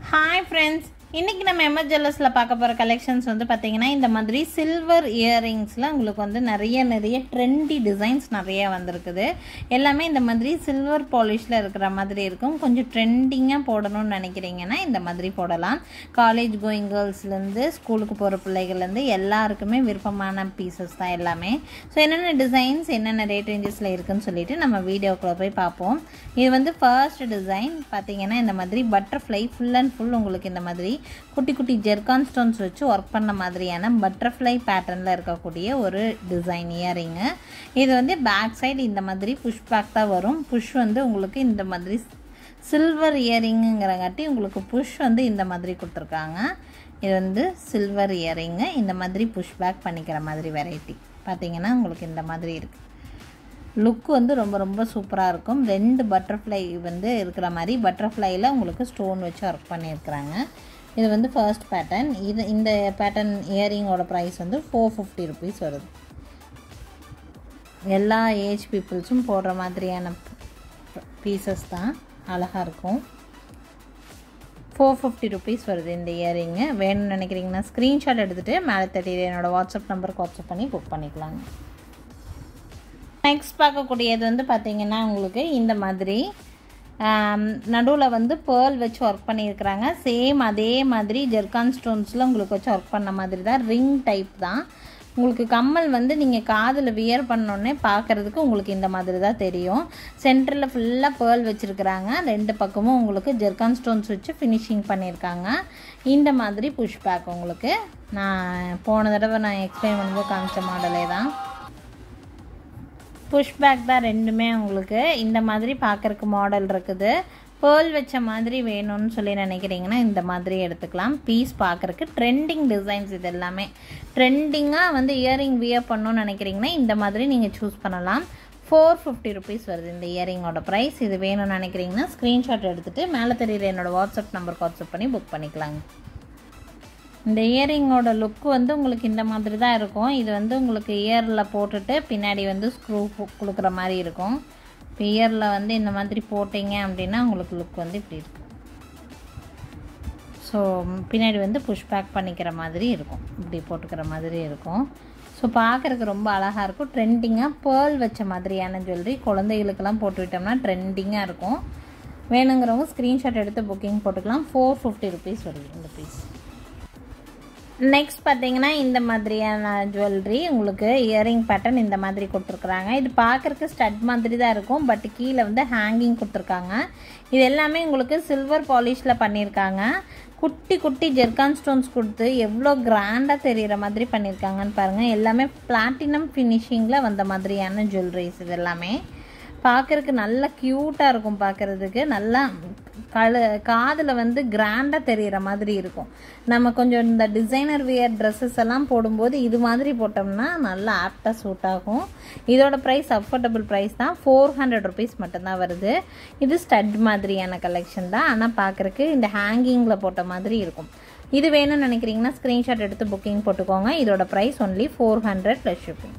hi friends இன்றைக்கி நம்ம MS ஜுவல்லர்ஸில் பார்க்க போகிற கலெக்ஷன்ஸ் வந்து பார்த்திங்கன்னா இந்த மாதிரி சில்வர் இயரிங்ஸில் உங்களுக்கு வந்து நிறைய நிறைய ட்ரெண்டி டிசைன்ஸ் நிறைய வந்திருக்குது எல்லாமே இந்த மாதிரி சில்வர் பாலிஷில் இருக்கிற மாதிரி இருக்கும் கொஞ்சம் ட்ரெண்டிங்காக போடணும்னு நினைக்கிறீங்கன்னா இந்த மாதிரி போடலாம் காலேஜ் கோயிங் கேர்ள்ஸ்லேருந்து ஸ்கூலுக்கு போகிற பிள்ளைகள்லேருந்து எல்லாருக்குமே விருப்பமான பீசஸ் தான் எல்லாமே ஸோ என்னென்ன டிசைன்ஸ் என்னென்ன ரேட் ரேஞ்சஸில் இருக்குன்னு சொல்லிட்டு நம்ம வீடியோக்குள்ளே போய் பார்ப்போம் இது வந்து ஃபர்ஸ்ட் டிசைன் பார்த்தீங்கன்னா இந்த மாதிரி பட்டர்ஃப்ளை ஃபுல் அண்ட் ஃபுல் உங்களுக்கு இந்த மாதிரி குட்டி குட்டி ஜெர்கான் ஸ்டோன்ஸ் வச்சு ஒர்க் பண்ண மாதிரியான பட்டர்ஃப்ளை பேட்டர்னில் இருக்கக்கூடிய ஒரு டிசைன் இயரிங்கு இது வந்து பேக் சைடு இந்த மாதிரி புஷ் பேக் தான் வரும் புஷ் வந்து உங்களுக்கு இந்த மாதிரி சில்வர் இயரிங்குங்கிறங்காட்டி உங்களுக்கு புஷ் வந்து இந்த மாதிரி கொடுத்துருக்காங்க இது வந்து சில்வர் இயரிங்கு இந்த மாதிரி புஷ் பேக் பண்ணிக்கிற மாதிரி வெரைட்டி பார்த்தீங்கன்னா உங்களுக்கு இந்த மாதிரி இருக்குது லுக் வந்து ரொம்ப ரொம்ப சூப்பராக இருக்கும் ரெண்டு பட்டர்ஃப்ளை வந்து இருக்கிற மாதிரி பட்டர்ஃப்ளையில் உங்களுக்கு ஸ்டோன் வச்சு ஒர்க் பண்ணியிருக்கிறாங்க இது வந்து ஃபர்ஸ்ட் பேட்டர்ன் இது இந்த பேட்டர்ன் இயரிங்கோட ப்ரைஸ் வந்து ஃபோர் ஃபிஃப்டி ருபீஸ் வருது எல்லா ஏஜ் பீப்புள்ஸும் போடுற மாதிரியான பீசஸ் தான் அழகாக இருக்கும் ஃபோர் ஃபிஃப்டி ருபீஸ் வருது இந்த இயரிங்கு வேணும்னு நினைக்கிறீங்கன்னா ஸ்க்ரீன்ஷாட் எடுத்துகிட்டு மேலே தெரியுது என்னோடய வாட்ஸ்அப் நம்பருக்கு வாட்ஸ்அப் பண்ணி புக் பண்ணிக்கலாங்க நெக்ஸ்ட் பார்க்கக்கூடியது வந்து பார்த்திங்கன்னா உங்களுக்கு இந்த மாதிரி நடுவில் வந்து பேர்ல் வச்சு ஒர்க் பண்ணியிருக்கிறாங்க சேம் அதே மாதிரி ஜெர்கான் ஸ்டோன்ஸில் உங்களுக்கு வச்சு ஒர்க் பண்ண மாதிரி தான் ரிங் டைப் தான் உங்களுக்கு கம்மல் வந்து நீங்கள் காதில் வியர் பண்ணோடனே பார்க்குறதுக்கு உங்களுக்கு இந்த மாதிரி தான் தெரியும் சென்டரில் ஃபுல்லாக பேர்ல் வச்சுருக்குறாங்க ரெண்டு பக்கமும் உங்களுக்கு ஜெர்கான் ஸ்டோன்ஸ் வச்சு ஃபினிஷிங் பண்ணியிருக்காங்க இந்த மாதிரி புஷ் பேக் உங்களுக்கு நான் போன தடவை நான் எக்ஸ்பிளைன் பண்ணும்போது காமிச்ச மாடலே தான் புஷ் பேக் தான் ரெண்டுமே உங்களுக்கு இந்த மாதிரி பார்க்குறக்கு மாடல் இருக்குது பேர்ல் வச்ச மாதிரி வேணும்னு சொல்லி நினைக்கிறீங்கன்னா இந்த மாதிரி எடுத்துக்கலாம் பீஸ் பார்க்குறக்கு ட்ரெண்டிங் டிசைன்ஸ் இது எல்லாமே ட்ரெண்டிங்காக வந்து இயரிங் வியர் பண்ணணும்னு நினைக்கிறீங்கன்னா இந்த மாதிரி நீங்கள் சூஸ் பண்ணலாம் ஃபோர் ஃபிஃப்டி ருபீஸ் வருது இந்த இயரிங்கோட ப்ரைஸ் இது வேணும்னு நினைக்கிறீங்கன்னா ஸ்க்ரீன்ஷாட் எடுத்துகிட்டு மேலே தெரியுற என்னோடய வாட்ஸ்அப் நம்பருக்கு வாட்ஸ்அப் பண்ணி புக் பண்ணிக்கலாங்க இந்த இயரிங்கோட லுக் வந்து உங்களுக்கு இந்த மாதிரி தான் இருக்கும் இது வந்து உங்களுக்கு இயரில் போட்டுட்டு பின்னாடி வந்து ஸ்க்ரூ கொடுக்குற மாதிரி இருக்கும் இப்போ இயரில் வந்து இந்த மாதிரி போட்டிங்க அப்படின்னா உங்களுக்கு லுக் வந்து இப்படி இருக்கும் ஸோ பின்னாடி வந்து புஷ் பேக் பண்ணிக்கிற மாதிரி இருக்கும் இப்படி போட்டுக்கிற மாதிரி இருக்கும் ஸோ பார்க்குறதுக்கு ரொம்ப அழகாக இருக்கும் ட்ரெண்டிங்காக பேர்ல் வச்ச மாதிரியான ஜுவல்லரி குழந்தைகளுக்கெல்லாம் போட்டு விட்டோம்னா ட்ரெண்டிங்காக இருக்கும் வேணுங்கிறவங்க ஸ்க்ரீன்ஷாட் எடுத்து புக்கிங் போட்டுக்கலாம் ஃபோர் ஃபிஃப்டி ருபீஸ் வருது இந்த பீஸ் நெக்ஸ்ட் பார்த்தீங்கன்னா இந்த மாதிரியான ஜுவல்லரி உங்களுக்கு இயரிங் பேட்டர்ன் இந்த மாதிரி கொடுத்துருக்குறாங்க இது பார்க்குறக்கு ஸ்டட் மாதிரி தான் இருக்கும் பட் கீழே வந்து ஹேங்கிங் கொடுத்துருக்காங்க இது எல்லாமே உங்களுக்கு சில்வர் பாலிஷில் பண்ணியிருக்காங்க குட்டி குட்டி ஜெர்கான் ஸ்டோன்ஸ் கொடுத்து எவ்வளோ கிராண்டாக தெரிகிற மாதிரி பண்ணியிருக்காங்கன்னு பாருங்கள் எல்லாமே பிளாட்டினம் ஃபினிஷிங்கில் வந்த மாதிரியான ஜுவல்லரிஸ் இது எல்லாமே பார்க்குறதுக்கு நல்லா க்யூட்டாக இருக்கும் பார்க்குறதுக்கு நல்லா கழு காதில் வந்து கிராண்டாக தெரிகிற மாதிரி இருக்கும் நம்ம கொஞ்சம் இந்த டிசைனர் வியர் ட்ரெஸ்ஸஸ் எல்லாம் போடும்போது இது மாதிரி போட்டோம்னா நல்லா ஆப்டாக சூட் ஆகும் இதோட ப்ரைஸ் அஃபோர்டபுள் ப்ரைஸ் தான் ஃபோர் ஹண்ட்ரட் ருபீஸ் மட்டும்தான் வருது இது ஸ்டட் மாதிரியான கலெக்ஷன் தான் ஆனால் பார்க்குறக்கு இந்த ஹேங்கிங்கில் போட்ட மாதிரி இருக்கும் இது வேணும்னு நினைக்கிறீங்கன்னா ஸ்க்ரீன்ஷாட் எடுத்து புக்கிங் போட்டுக்கோங்க இதோட price only four hundred plus shipping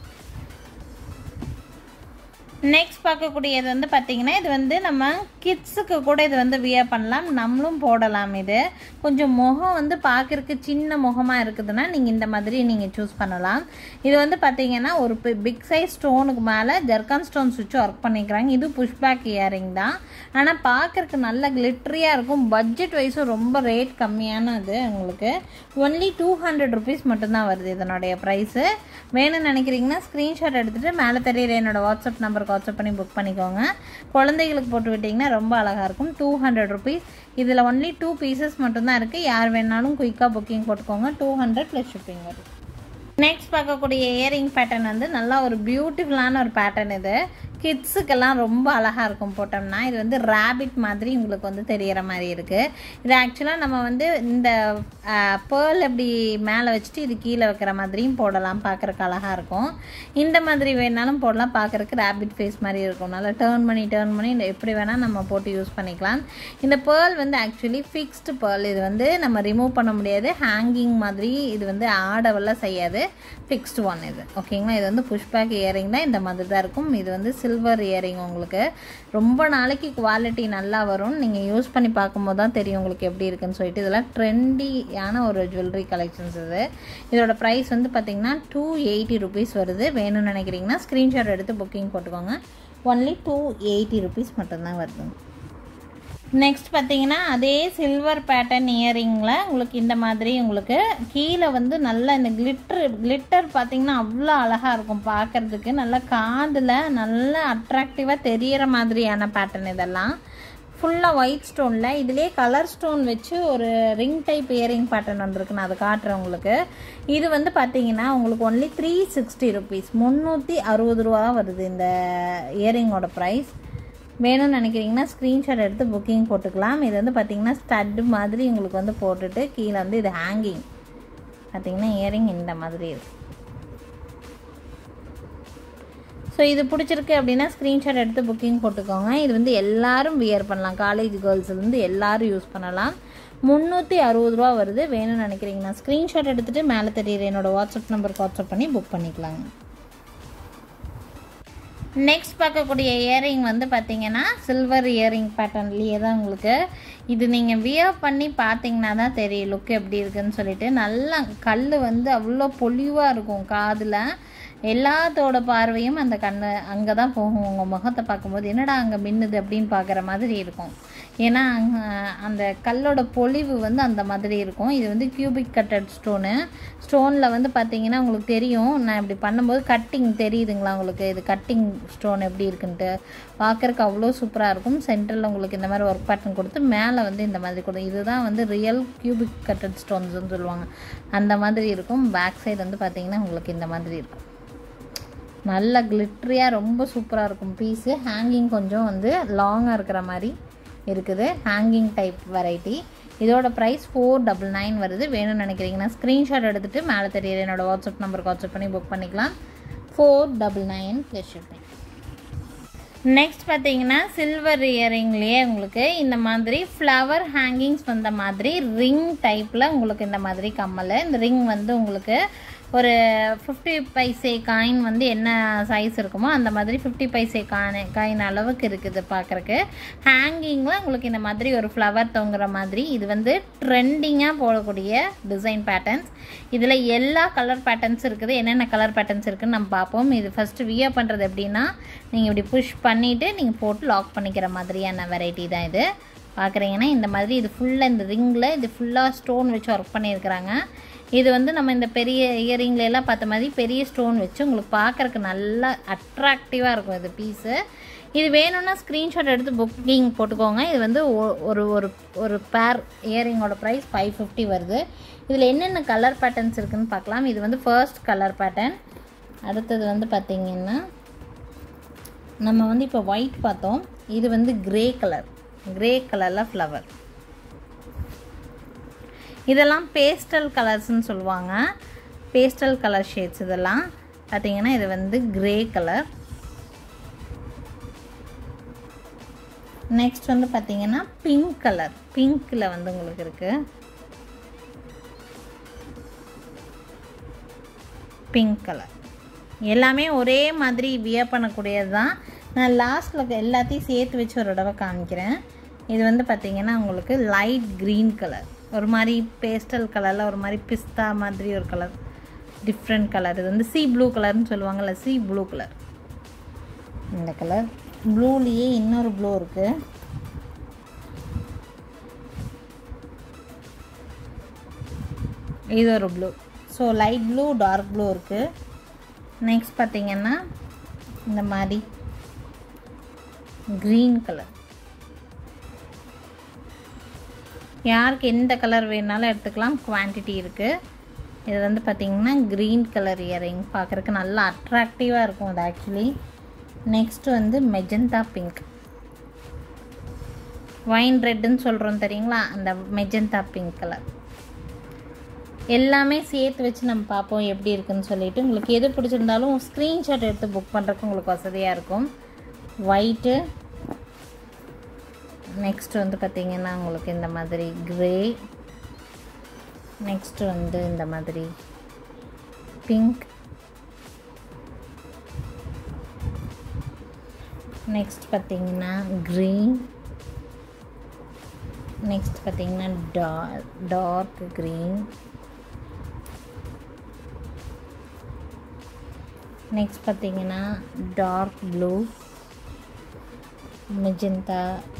next பார்க்கக்கூடியது வந்து பார்த்திங்கன்னா இது வந்து நம்ம கிட்ஸுக்கு கூட இது வந்து வியர் பண்ணலாம் நம்மளும் போடலாம் இது கொஞ்சம் முகம் வந்து பார்க்குறக்கு சின்ன முகமாக இருக்குதுன்னா நீங்கள் இந்த மாதிரி நீங்கள் சூஸ் பண்ணலாம் இது வந்து பார்த்திங்கன்னா ஒரு பிக் சைஸ் ஸ்டோனுக்கு மேலே ஜர்கான் ஸ்டோன்ஸ் வச்சு ஒர்க் பண்ணிக்கிறாங்க இது புஷ்பேக் இயரிங் தான் ஆனால் பார்க்குறக்கு நல்ல கிளிட்ரியாக இருக்கும் பட்ஜெட் வைஸும் ரொம்ப ரேட் கம்மியானது உங்களுக்கு ஒன்லி டூ ஹண்ட்ரட் ருபீஸ் மட்டும்தான் வருது இதனுடைய ப்ரைஸு வேணும்னு நினைக்கிறீங்கன்னா ஸ்க்ரீன்ஷாட் எடுத்துகிட்டு மேலே தெரியுற என்னோடய வாட்ஸ்அப் நம்பருக்கு வாட்ஸ்அப் பண்ணி புக் பண்ணிக்கோங்க குழந்தைகளுக்கு போட்டு விட்டிங்கன்னா ரொம்ப அழகாக இருக்கும் டூ ஹண்ட்ரட் ருபீஸ் இதில் ஒன்லி டூ பீசஸ் மட்டும்தான் இருக்குது யார் வேணாலும் குயிக்காக புக்கிங் போட்டுக்கோங்க டூ ஹண்ட்ரட் ப்ளஸ் ஷிப்பிங் வரும் நெக்ஸ்ட் பார்க்கக்கூடிய இயரிங் பேட்டர்ன் வந்து நல்லா ஒரு பியூட்டிஃபுல்லான ஒரு பேட்டர்ன் இது கிட்ஸுக்கெல்லாம் ரொம்ப அழகாக இருக்கும் போட்டோம்னா இது வந்து ரேபிட் மாதிரி உங்களுக்கு வந்து தெரியற மாதிரி இருக்குது இது ஆக்சுவலாக நம்ம வந்து இந்த பேர்ல் எப்படி மேலே வச்சுட்டு இது கீழே வைக்கிற மாதிரியும் போடலாம் பார்க்குறக்கு அழகாக இருக்கும் இந்த மாதிரி வேணாலும் போடலாம் பார்க்குறக்கு ரேபிட் ஃபேஸ் மாதிரி இருக்கும் நல்லா டேர்ன் பண்ணி டேர்ன் பண்ணி எப்படி வேணால் நம்ம போட்டு யூஸ் பண்ணிக்கலாம் இந்த பேர்ல் வந்து ஆக்சுவலி ஃபிக்ஸ்டு பேர்ல் இது வந்து நம்ம ரிமூவ் பண்ண முடியாது ஹேங்கிங் மாதிரி இது வந்து ஆடவெல்லாம் செய்யாது ஃபிக்ஸ்டு ஒன் இது ஓகேங்களா இது வந்து புஷ்பேக் இயரிங் தான் இந்த மாதிரி தான் இருக்கும் இது வந்து சில்வர் சில்வர் இயரிங் உங்களுக்கு ரொம்ப நாளைக்கு குவாலிட்டி நல்லா வரும் நீங்கள் யூஸ் பண்ணி பார்க்கும்போது தான் தெரியும் உங்களுக்கு எப்படி இருக்குன்னு சொல்லிட்டு இதெல்லாம் ட்ரெண்டியான ஒரு ஜுவல்லரி கலெக்ஷன்ஸ் இது இதோட ப்ரைஸ் வந்து பார்த்தீங்கன்னா டூ எயிட்டி ருபீஸ் வருது வேணும்னு நினைக்கிறீங்கன்னா ஸ்க்ரீன்ஷாட் எடுத்து புக்கிங் போட்டுக்கோங்க ஒன்லி டூ எயிட்டி ருபீஸ் மட்டும்தான் வருது நெக்ஸ்ட் பார்த்தீங்கன்னா அதே சில்வர் பேட்டர்ன் இயரிங்கில் உங்களுக்கு இந்த மாதிரி உங்களுக்கு கீழே வந்து நல்லா இந்த கிளிட்டர் கிளிட்டர் பார்த்தீங்கன்னா அவ்வளோ அழகாக இருக்கும் பார்க்குறதுக்கு நல்லா காதில் நல்லா அட்ராக்டிவாக தெரியிற மாதிரியான பேட்டர்ன் இதெல்லாம் ஃபுல்லாக ஒயிட் ஸ்டோனில் இதுலேயே கலர் ஸ்டோன் வச்சு ஒரு ரிங் டைப் இயரிங் பேட்டர்ன் வந்திருக்கு நான் அதை காட்டுறேன் உங்களுக்கு இது வந்து பார்த்தீங்கன்னா உங்களுக்கு ஒன்லி த்ரீ சிக்ஸ்டி ருபீஸ் முந்நூற்றி அறுபது ரூபா தான் வருது இந்த இயரிங்கோட ப்ரைஸ் வேணும்னு நினைக்கிறீங்கன்னா ஸ்க்ரீன்ஷாட் எடுத்து புக்கிங் போட்டுக்கலாம் இது வந்து பார்த்தீங்கன்னா ஸ்டட்டு மாதிரி உங்களுக்கு வந்து போட்டுட்டு கீழே வந்து இது ஹேங்கிங் பார்த்தீங்கன்னா இயரிங் இந்த மாதிரி இருக்கு ஸோ இது பிடிச்சிருக்கு அப்படின்னா ஸ்க்ரீன்ஷாட் எடுத்து புக்கிங் போட்டுக்கோங்க இது வந்து எல்லாரும் வியர் பண்ணலாம் காலேஜ் கேர்ள்ஸ்லேருந்து எல்லாரும் யூஸ் பண்ணலாம் முந்நூற்றி அறுபது ரூபா வருது வேணும்னு நினைக்கிறீங்கன்னா ஸ்க்ரீன்ஷாட் எடுத்துகிட்டு மேலே தெரியுற என்னோட வாட்ஸ்அப் நம்பருக்கு வாட்ஸ்அப் பண்ணி புக் பண்ணிக்கலாங்க நெக்ஸ்ட் பார்க்கக்கூடிய இயரிங் வந்து பார்த்தீங்கன்னா சில்வர் இயரிங் பேட்டர்ன்லேயே தான் உங்களுக்கு இது நீங்கள் வியர் பண்ணி பார்த்தீங்கன்னா தான் தெரியும் லுக் எப்படி இருக்குன்னு சொல்லிட்டு நல்லா கல் வந்து அவ்வளோ பொலிவாக இருக்கும் காதில் எல்லாத்தோட பார்வையும் அந்த கண்ணு அங்கே தான் போகும் உங்கள் முகத்தை பார்க்கும்போது என்னடா அங்கே மின்னுது அப்படின்னு பார்க்குற மாதிரி இருக்கும் ஏன்னா அங்க அந்த கல்லோட பொலிவு வந்து அந்த மாதிரி இருக்கும் இது வந்து கியூபிக் கட்டட் ஸ்டோனு ஸ்டோனில் வந்து பார்த்தீங்கன்னா உங்களுக்கு தெரியும் நான் இப்படி பண்ணும்போது கட்டிங் தெரியுதுங்களா உங்களுக்கு இது கட்டிங் ஸ்டோன் எப்படி இருக்குன்ட்டு பார்க்குறக்கு அவ்வளோ சூப்பராக இருக்கும் சென்டரில் உங்களுக்கு இந்த மாதிரி ஒர்க் பேட்டர்ன் கொடுத்து மேலே வந்து இந்த மாதிரி கொடு இதுதான் வந்து ரியல் கியூபிக் கட்டட் ஸ்டோன்ஸ்னு சொல்லுவாங்க அந்த மாதிரி இருக்கும் பேக் சைடு வந்து பார்த்தீங்கன்னா உங்களுக்கு இந்த மாதிரி இருக்கும் நல்ல கிளிட்ரியாக ரொம்ப சூப்பராக இருக்கும் பீஸு ஹேங்கிங் கொஞ்சம் வந்து லாங்காக இருக்கிற மாதிரி இருக்குது ஹேங்கிங் டைப் வெரைட்டி இதோட ப்ரைஸ் ஃபோர் டபுள் நைன் வருது வேணும்னு நினைக்கிறீங்கன்னா ஸ்க்ரீன்ஷாட் எடுத்துகிட்டு மேலே தெரியுற என்னோட வாட்ஸ்அப் நம்பருக்கு வாட்ஸ்அப் பண்ணி புக் பண்ணிக்கலாம் four double nine plus shipping next பார்த்தீங்கன்னா சில்வர் இயரிங்லேயே உங்களுக்கு இந்த மாதிரி ஃப்ளவர் ஹேங்கிங்ஸ் வந்த மாதிரி ரிங் டைப்பில் உங்களுக்கு இந்த மாதிரி கம்மல் இந்த ரிங் வந்து உங்களுக்கு ஒரு ஃபிஃப்டி பைசே காயின் வந்து என்ன சைஸ் இருக்குமோ அந்த மாதிரி ஃபிஃப்டி பைசே காயின் காயின் அளவுக்கு இருக்குது பார்க்குறக்கு ஹேங்கிங்கில் உங்களுக்கு இந்த மாதிரி ஒரு ஃப்ளவர் தொங்குற மாதிரி இது வந்து ட்ரெண்டிங்காக போடக்கூடிய டிசைன் பேட்டர்ன்ஸ் இதில் எல்லா கலர் பேட்டர்ன்ஸ் இருக்குது என்னென்ன கலர் பேட்டர்ன்ஸ் இருக்குதுன்னு நம்ம பார்ப்போம் இது ஃபஸ்ட்டு வியர் பண்ணுறது எப்படின்னா நீங்கள் இப்படி புஷ் பண்ணிவிட்டு நீங்கள் போட்டு லாக் பண்ணிக்கிற மாதிரியான வெரைட்டி தான் இது பார்க்குறீங்கன்னா இந்த மாதிரி இது ஃபுல்லாக இந்த ரிங்கில் இது ஃபுல்லாக ஸ்டோன் வச்சு ஒர்க் பண்ணியிருக்கிறாங்க இது வந்து நம்ம இந்த பெரிய இயரிங்ல எல்லாம் பார்த்த மாதிரி பெரிய ஸ்டோன் வச்சு உங்களுக்கு பார்க்குறக்கு நல்லா அட்ராக்டிவாக இருக்கும் இது பீஸு இது வேணும்னா ஸ்க்ரீன்ஷாட் எடுத்து புக்கிங் போட்டுக்கோங்க இது வந்து ஒ- ஒரு ஒரு ஒரு பேர் இயரிங்கோட ப்ரைஸ் ஃபைவ் ஃபிஃப்டி வருது இதில் என்னென்ன கலர் பேட்டர்ன்ஸ் இருக்குன்னு பார்க்கலாம் இது வந்து ஃபர்ஸ்ட் கலர் பேட்டர்ன் அடுத்தது வந்து பார்த்திங்கன்னா நம்ம வந்து இப்போ ஒயிட் பார்த்தோம் இது வந்து கிரே கலர் கிரே கலரில் ஃப்ளவர் இதெல்லாம் பேஸ்டல் கலர்ஸ்னு சொல்லுவாங்க பேஸ்டல் கலர் ஷேட்ஸ் இதெல்லாம் பார்த்தீங்கன்னா இது வந்து கிரே கலர் நெக்ஸ்ட் வந்து பார்த்தீங்கன்னா பிங்க் கலர் பிங்க்கில் வந்து உங்களுக்கு இருக்குது பிங்க் கலர் எல்லாமே ஒரே மாதிரி வியர் பண்ணக்கூடியது தான் நான் லாஸ்ட்டில் எல்லாத்தையும் சேர்த்து வச்சு ஒரு தடவை காமிக்கிறேன் இது வந்து பார்த்திங்கன்னா உங்களுக்கு லைட் க்ரீன் கலர் ஒரு மாதிரி பேஸ்டல் கலரில் ஒரு மாதிரி பிஸ்தா மாதிரி ஒரு கலர் டிஃப்ரெண்ட் கலர் இது வந்து சி ப்ளூ கலர்னு சொல்லுவாங்கள்ல சி ப்ளூ கலர் இந்த கலர் ப்ளூலேயே இன்னொரு ப்ளூ இருக்குது இது ஒரு blue so light blue dark blue இருக்குது நெக்ஸ்ட் பார்த்தீங்கன்னா இந்த மாதிரி க்ரீன் கலர் யாருக்கு எந்த கலர் வேணாலும் எடுத்துக்கலாம் குவான்டிட்டி இருக்குது இது வந்து பார்த்திங்கன்னா க்ரீன் கலர் இயரிங் பார்க்குறக்கு நல்லா அட்ராக்டிவாக இருக்கும் அது ஆக்சுவலி நெக்ஸ்ட் வந்து மெஜந்தா பிங்க் வைன் ரெட்டுன்னு சொல்கிறோம் தெரியுங்களா அந்த மெஜந்தா பிங்க் கலர் எல்லாமே சேர்த்து வச்சு நம்ம பார்ப்போம் எப்படி இருக்குன்னு சொல்லிட்டு உங்களுக்கு எது பிடிச்சிருந்தாலும் ஸ்க்ரீன்ஷாட் எடுத்து புக் பண்ணுறதுக்கு உங்களுக்கு வசதியாக இருக்கும் ஒயிட்டு நெக்ஸ்ட் வந்து பார்த்திங்கன்னா உங்களுக்கு இந்த மாதிரி க்ரே நெக்ஸ்ட் வந்து இந்த மாதிரி பிங்க் நெக்ஸ்ட் பார்த்தீங்கன்னா க்ரீன் நெக்ஸ்ட் பார்த்தீங்கன்னா டா டார்க் க்ரீன் நெக்ஸ்ட் பார்த்தீங்கன்னா dark blue magenta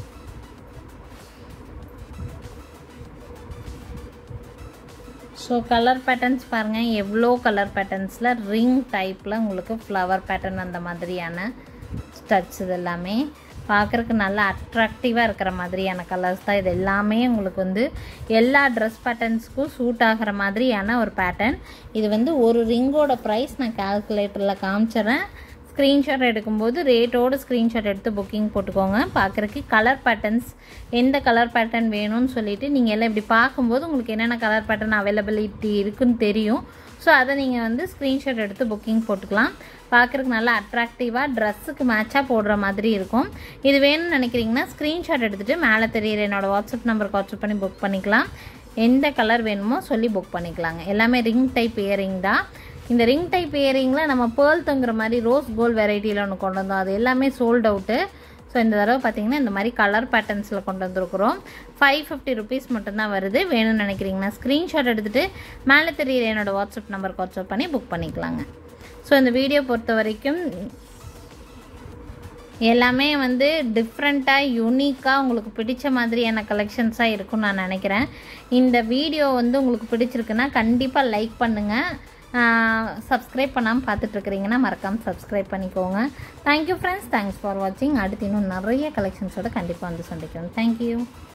so colour patterns பாருங்கள் எவ்வளோ கலர் பேட்டர்ன்ஸில் ரிங் டைப்பில் உங்களுக்கு ஃப்ளவர் பேட்டர்ன் அந்த மாதிரியான ஸ்டட்ஸ் இது எல்லாமே பார்க்குறக்கு நல்லா அட்ராக்டிவாக இருக்கிற மாதிரியான கலர்ஸ் தான் இது எல்லாமே உங்களுக்கு வந்து எல்லா ட்ரெஸ் பேட்டர்ன்ஸ்க்கும் சூட் ஆகிற மாதிரியான ஒரு பேட்டர்ன் இது வந்து ஒரு ரிங்கோட ப்ரைஸ் நான் கால்குலேட்டரில் காமிச்சிட்றேன் ஸ்க்ரீன்ஷாட் எடுக்கும்போது ரேட்டோடு ஸ்க்ரீன்ஷாட் எடுத்து புக்கிங் போட்டுக்கோங்க பார்க்குறக்கு கலர் பேட்டர்ன்ஸ் எந்த கலர் பேட்டர்ன் வேணும்னு சொல்லிவிட்டு நீங்கள் எல்லாம் இப்படி பார்க்கும்போது உங்களுக்கு என்னென்ன கலர் பேட்டர்ன் அவைலபிலிட்டி இருக்குன்னு தெரியும் ஸோ அதை நீங்கள் வந்து ஸ்க்ரீன்ஷாட் எடுத்து புக்கிங் போட்டுக்கலாம் பார்க்குறக்கு நல்லா அட்ராக்டிவாக ட்ரெஸ்ஸுக்கு மேட்சாக போடுற மாதிரி இருக்கும் இது வேணும்னு நினைக்கிறீங்கன்னா ஸ்க்ரீன்ஷாட் எடுத்துகிட்டு மேலே தெரியிற என்னோடய வாட்ஸ்அப் நம்பருக்கு வாட்ஸ்அப் பண்ணி புக் பண்ணிக்கலாம் எந்த கலர் வேணுமோ சொல்லி புக் பண்ணிக்கலாங்க எல்லாமே ரிங் டைப் இயரிங் தான் இந்த ரிங் டைப் இயரிங்கில் நம்ம பேர்ல் தொங்குற மாதிரி ரோஸ் கோல்ட் வெரைட்டியில் ஒன்று கொண்டு வந்தோம் அது எல்லாமே சோல்ட் அவுட்டு ஸோ இந்த தடவை பார்த்தீங்கன்னா இந்த மாதிரி கலர் பேட்டர்ன்ஸில் கொண்டு வந்திருக்கிறோம் ஃபைவ் ஃபிஃப்டி ருபீஸ் மட்டும்தான் வருது வேணும்னு நினைக்கிறீங்கன்னா ஸ்க்ரீன்ஷாட் எடுத்துகிட்டு மேலே தெரியிற என்னோடய வாட்ஸ்அப் நம்பருக்கு வாட்ஸ்அப் பண்ணி புக் பண்ணிக்கலாங்க ஸோ இந்த வீடியோ பொறுத்த வரைக்கும் எல்லாமே வந்து டிஃப்ரெண்ட்டாக யூனிக்காக உங்களுக்கு பிடிச்ச மாதிரியான கலெக்ஷன்ஸாக இருக்கும்னு நான் நினைக்கிறேன் இந்த வீடியோ வந்து உங்களுக்கு பிடிச்சிருக்குன்னா கண்டிப்பாக லைக் பண்ணுங்கள் சப்ஸ்கிரைப் பண்ணாமல் பார்த்துட்ருக்கிறீங்கன்னா மறக்காமல் சப்ஸ்கிரைப் பண்ணிக்கோங்க தேங்க்யூ ஃப்ரெண்ட்ஸ் தேங்க்ஸ் ஃபார் வாட்சிங் அடுத்து இன்னும் நிறைய கலெக்ஷன்ஸோட கண்டிப்பாக வந்து சந்திக்கிறோம் தேங்க்யூ